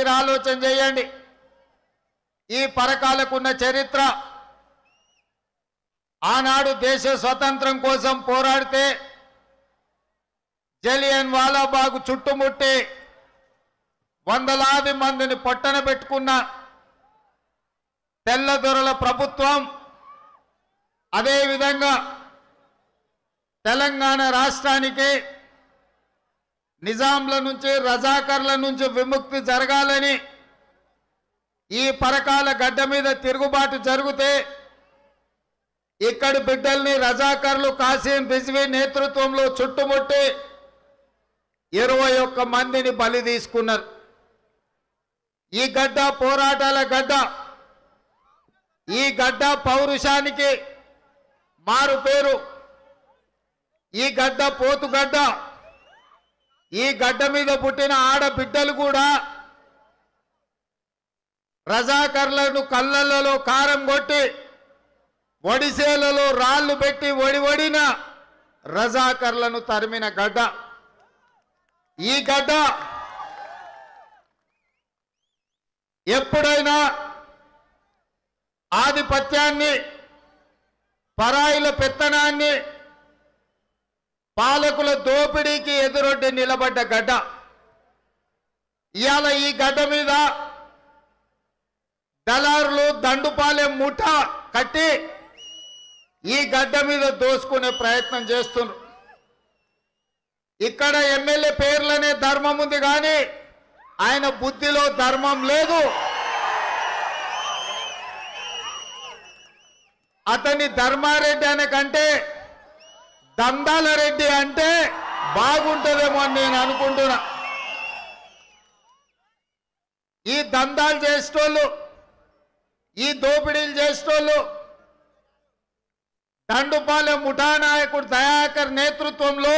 మీరు ఆలోచన చేయండి ఈ పరకాలకున్న చరిత్ర ఆనాడు దేశ స్వతంత్రం కోసం పోరాడితే జలియన్ వాలాబాగు చుట్టుముట్టి వందలాది మందిని పొట్టన పెట్టుకున్న తెల్లదొరల ప్రభుత్వం అదేవిధంగా తెలంగాణ రాష్ట్రానికి నిజాంల నుంచి రజాకర్ల నుంచి విముక్తి జరగాలని ఈ పరకాల గడ్డ మీద తిరుగుబాటు జరిగితే ఇక్కడి బిడ్డల్ని రజాకర్లు కాసిం రిజ్వీ నేతృత్వంలో చుట్టుముట్టి ఇరవై ఒక్క మందిని బలి తీసుకున్నారు ఈ గడ్డ పోరాటాల గడ్డ ఈ గడ్డ పౌరుషానికి మారు పేరు ఈ గడ్డ పోతుగడ్డ ఈ గడ్డ మీద పుట్టిన ఆడబిడ్డలు కూడా రజాకర్లను కళ్ళలలో కారం కొట్టి ఒడిసేలలో రాళ్ళు పెట్టి ఒడి ఒడిన రజాకర్లను తరిమిన గడ్డ ఈ గడ్డ ఎప్పుడైనా ఆధిపత్యాన్ని పరాయిల పెత్తనాన్ని పాలకుల దోపిడీకి ఎదురొడ్డి నిలబడ్డ గడ్డ ఇవాళ ఈ గడ్డ మీద దళారులు దండుపాలెం ముఠ కట్టి ఈ గడ్డ మీద దోసుకునే ప్రయత్నం చేస్తున్నారు ఇక్కడ ఎమ్మెల్యే పేర్లనే ధర్మం ఉంది కానీ ఆయన బుద్ధిలో ధర్మం లేదు అతని ధర్మారెడ్డి అనే కంటే దందాల రెడ్డి అంటే బాగుంటుందేమో అని నేను అనుకుంటున్నా ఈ దందాలు చేసేటోళ్ళు ఈ దోపిడీలు చేసేటోళ్ళు దండుపాలెం ముఠా నాయకుడు దయాకర్ నేతృత్వంలో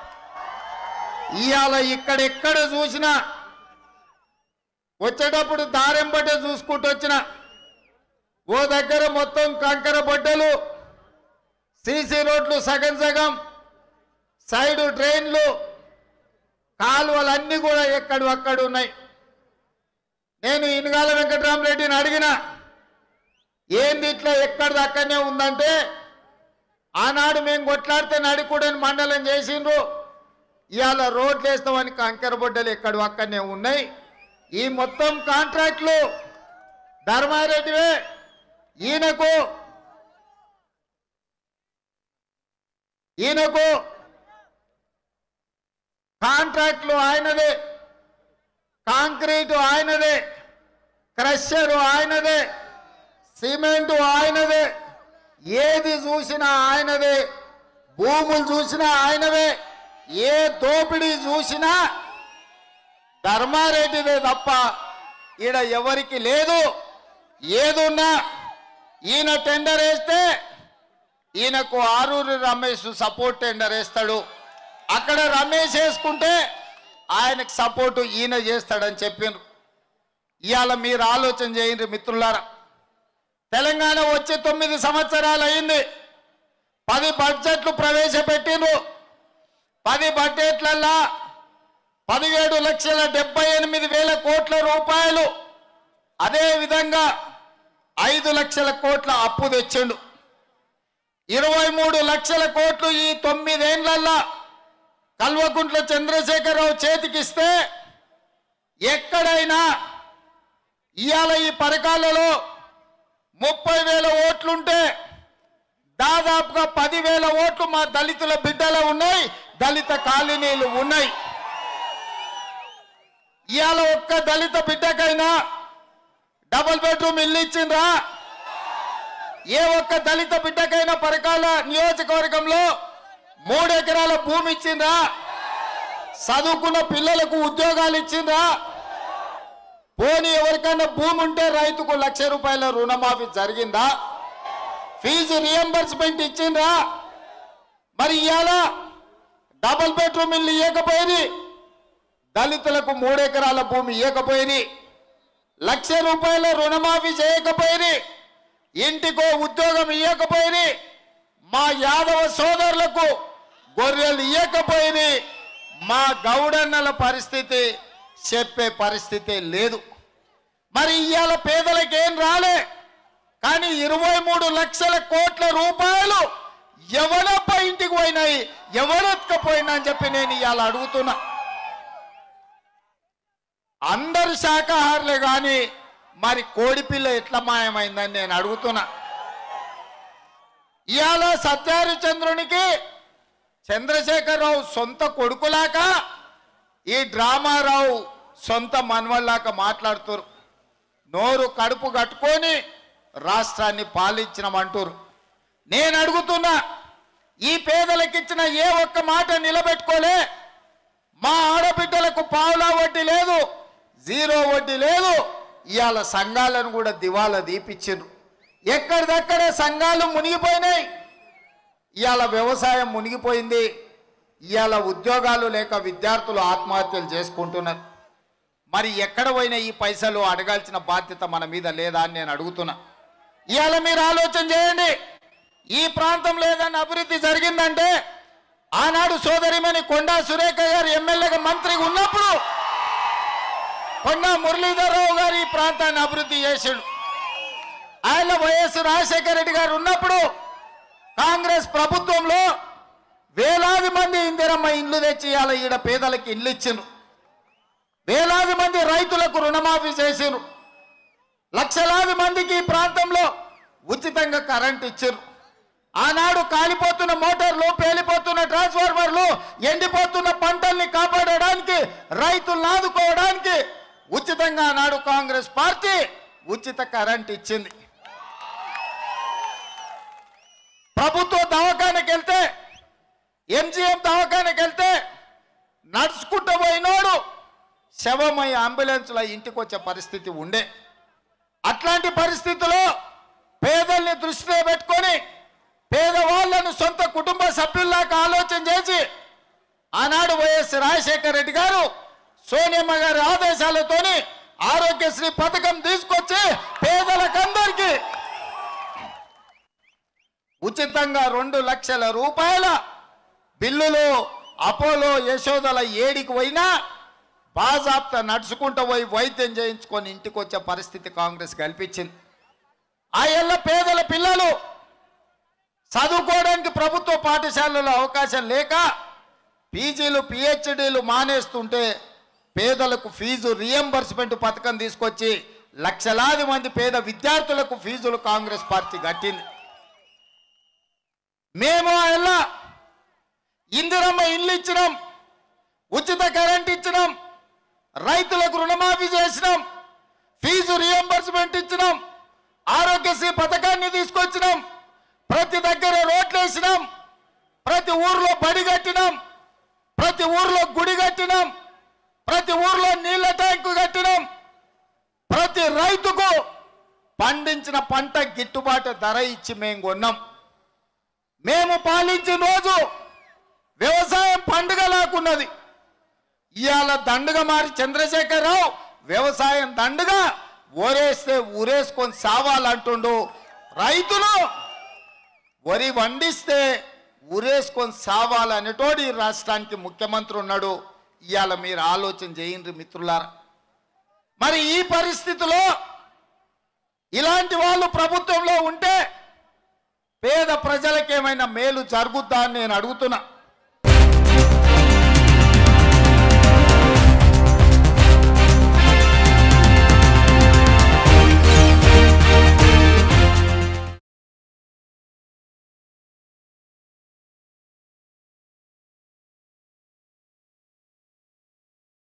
ఇవాళ ఇక్కడెక్కడ చూసినా వచ్చేటప్పుడు దారెంబటే చూసుకుంటూ వచ్చిన ఓ దగ్గర మొత్తం కంకర బొడ్డలు సీసీ రోడ్లు సగం సగం సైడు డ్రైన్లు కాలువలన్నీ కూడా ఎక్కడు అక్కడ ఉన్నాయి నేను ఇనుగాల వెంకటరామరెడ్డిని అడిగిన ఏంది ఇట్లా ఎక్కడిది అక్కడనే ఉందంటే ఆనాడు మేము కొట్లాడితే నడికూడని మండలం చేసిండ్రు ఇవాళ రోడ్లు వేస్తామని కంకర బొడ్డలు ఎక్కడు అక్కడనే ఉన్నాయి ఈ మొత్తం కాంట్రాక్ట్లు ధర్మారెడ్డివే ఈయనకు ఈయనకు కాంట్రాక్ట్లు ఆయనదే కాంక్రీటు ఆయనదే క్రషరు ఆయనదే సిమెంటు ఆయనదే ఏది చూసినా ఆయనదే భూములు చూసినా ఆయనవే ఏ దోపిడీ చూసినా ధర్మారెడ్డిదే తప్ప ఈడ ఎవరికి లేదు ఏదున్నా ఈయన టెండర్ వేస్తే ఈయనకు ఆరూరి రమేష్ సపోర్ట్ టెండర్ వేస్తాడు అక్కడ రమేష్ వేసుకుంటే ఆయనకు సపోర్టు ఈయన చేస్తాడని చెప్పిండ్రు ఇవాళ మీరు ఆలోచన చేయండి మిత్రులారా తెలంగాణ వచ్చి తొమ్మిది సంవత్సరాలు అయింది పది బడ్జెట్లు ప్రవేశపెట్టిండ్రు పది బడ్జెట్లల్లా పదిహేడు లక్షల డెబ్బై ఎనిమిది వేల కోట్ల రూపాయలు అదే విధంగా ఐదు లక్షల కోట్ల అప్పు తెచ్చిండు ఇరవై మూడు లక్షల కోట్లు ఈ తొమ్మిదేండ్లల్లా కల్వకుంట్ల చంద్రశేఖరరావు చేతికిస్తే ఎక్కడైనా ఇవాళ ఈ పరకాలలో ముప్పై వేల ఓట్లుంటే దాదాపుగా పదివేల ఓట్లు మా దళితుల బిడ్డలో ఉన్నాయి దళిత కాలనీలు ఉన్నాయి ఇవాళ ఒక్క దళిత బిడ్డకైనా డబుల్ బెడ్రూమ్ ఇల్లు ఇచ్చిండ్రా ఏ ఒక్క దళిత బిడ్డకైనా పరకాల నియోజకవర్గంలో మూడు ఎకరాల భూమి ఇచ్చిండ్రా చదువుకున్న పిల్లలకు ఉద్యోగాలు ఇచ్చిండ్రా పోనీ ఎవరికైనా భూమి ఉంటే రైతుకు లక్ష రూపాయల రుణమాఫీ జరిగిందా ఫీజు రియంబర్స్మెంట్ ఇచ్చిండ్రా మరి ఇవాళ డబుల్ బెడ్రూమ్ ఇల్లు ఇవ్వకపోయింది దళితులకు మూడెకరాల భూమి ఇవ్వకపోయింది లక్ష రూపాయల రుణమాఫీ చేయకపోయింది ఇంటికో ఉద్యోగం ఇవ్వకపోయింది మా యాదవ సోదరులకు గొర్రెలు ఇవ్వకపోయింది మా గౌడన్నల పరిస్థితి చెప్పే పరిస్థితి లేదు మరి ఇవాళ పేదలకు ఏం రాలే కానీ ఇరవై మూడు లక్షల కోట్ల రూపాయలు ఎవరప్ప ఇంటికి పోయినాయి ఎవరెత్తుకపోయినా అని చెప్పి నేను ఇవాళ అడుగుతున్నా అందరు శాకాహారులే కానీ మరి కోడిపిల్ల ఎట్లా మాయమైందని నేను అడుగుతున్నా ఇవాళ సత్యహరిచంద్రునికి చంద్రశేఖరరావు సొంత కొడుకులాక ఈ డ్రామారావు సొంత మనవల్లాక మాట్లాడుతారు నోరు కడుపు కట్టుకొని రాష్ట్రాన్ని పాలించినమంటారు నేను అడుగుతున్నా ఈ పేదలకిచ్చిన ఏ ఒక్క మాట నిలబెట్టుకోలే మా ఆడబిడ్డలకు పావులా వడ్డీ లేదు జీరో వడ్డీ లేదు ఇవాళ సంఘాలను కూడా దివాలా దీపించిండ్రు ఎక్కడిదక్కడే సంఘాలు మునిగిపోయినాయి ఇవాళ వ్యవసాయం మునిగిపోయింది ఇవాళ ఉద్యోగాలు లేక విద్యార్థులు ఆత్మహత్యలు చేసుకుంటున్నారు మరి ఎక్కడ పోయినా ఈ పైసలు అడగాల్సిన బాధ్యత మన మీద లేదా అని నేను అడుగుతున్నా ఇవాళ మీరు ఆలోచన చేయండి ఈ ప్రాంతంలో ఏదైనా అభివృద్ధి జరిగిందంటే ఆనాడు సోదరిమణి కొండా సురేఖ గారు ఎమ్మెల్యేగా మంత్రిగా ఉన్నప్పుడు కొండా మురళీధరరావు గారు ఈ ప్రాంతాన్ని అభివృద్ధి చేసిండు ఆయన వైఎస్ రాజశేఖర రెడ్డి గారు ఉన్నప్పుడు కాంగ్రెస్ ప్రభుత్వంలో వేలాది మంది ఇందిరమ్మ ఇండ్లు తెచ్చి ఇవాళ ఈడ పేదలకు ఇండ్లు ఇచ్చిండ్రు వేలాది మంది రైతులకు రుణమాఫీ చేసిండ్రు లక్షలాది మందికి ఈ ప్రాంతంలో ఉచితంగా కరెంట్ ఇచ్చారు ఆనాడు కాలిపోతున్న మోటార్లు పేలిపోతున్న ట్రాన్స్ఫార్మర్లు ఎండిపోతున్న పంటల్ని కాపాడడానికి రైతులను ఆదుకోవడానికి ఉచితంగా ఆనాడు కాంగ్రెస్ పార్టీ ఉచిత కరెంట్ ఇచ్చింది ప్రభుత్వ దవాఖానకి వెళ్తే ఎంజిఎం దవాఖానకి వెళ్తే నడుచుకుంటూ పోయినోడు శవమై అంబులెన్స్లో ఇంటికి వచ్చే పరిస్థితి ఉండే అట్లాంటి పరిస్థితుల్లో పేదల్ని దృష్టిలో పెట్టుకొని పేదవాళ్లను సొంత కుటుంబ సభ్యుల్లాగా ఆలోచన చేసి ఆనాడు వైఎస్ రాజశేఖర రెడ్డి గారు సోనియమ్మ గారి ఆదేశాలతోని ఆరోగ్యశ్రీ పథకం తీసుకొచ్చి పేదలకందరికీ ఉచితంగా రెండు లక్షల రూపాయల బిల్లులు అపోలో యశోదల ఏడికి పోయినా బాజాప్త నడుచుకుంటూ పోయి వైద్యం చేయించుకొని ఇంటికి వచ్చే పరిస్థితి కాంగ్రెస్ కల్పించింది ఆ ఏళ్ళ పేదల పిల్లలు చదువుకోవడానికి ప్రభుత్వ పాఠశాలలో అవకాశం లేక పీజీలు పిహెచ్డీలు మానేస్తుంటే పేదలకు ఫీజు రియంబర్స్మెంట్ పథకం తీసుకొచ్చి లక్షలాది మంది పేద విద్యార్థులకు ఫీజులు కాంగ్రెస్ పార్టీ కట్టింది మేము ఎలా ఇందిరమ్మ ఇల్లు ఇచ్చినాం ఉచిత కరెంట్ ఇచ్చినాం రైతులకు రుణమాఫీ చేసినాం ఫీజు రియంబర్స్మెంట్ ఇచ్చినాం ఆరోగ్యశ్రీ పథకాన్ని తీసుకొచ్చినాం ప్రతి దగ్గర రోడ్లు వేసినాం ప్రతి ఊర్లో బడి కట్టినాం ప్రతి ఊర్లో గుడి కట్టినాం ప్రతి ఊర్లో నీళ్ల ట్యాంకు కట్టినాం ప్రతి రైతుకు పండించిన పంట గిట్టుబాటు ధర ఇచ్చి మేము కొన్నాం మేము పాలించిన రోజు వ్యవసాయం పండుగ లాకున్నది ఇవాళ దండుగ మారి చంద్రశేఖరరావు వ్యవసాయం దండుగా ఊరేస్తే ఊరేసుకొని సావాలంటుండు రైతులు వరి వండిస్తే ఊరేసుకొని సావాలనేటోడు ఈ రాష్ట్రానికి ముఖ్యమంత్రి ఉన్నాడు ఇవాళ మీరు ఆలోచన చేయండి మిత్రులారా మరి ఈ పరిస్థితిలో ఇలాంటి వాళ్ళు ప్రభుత్వంలో ఉంటే పేద ప్రజలకేమైనా మేలు జరుగుద్దా అని నేను అడుగుతున్నా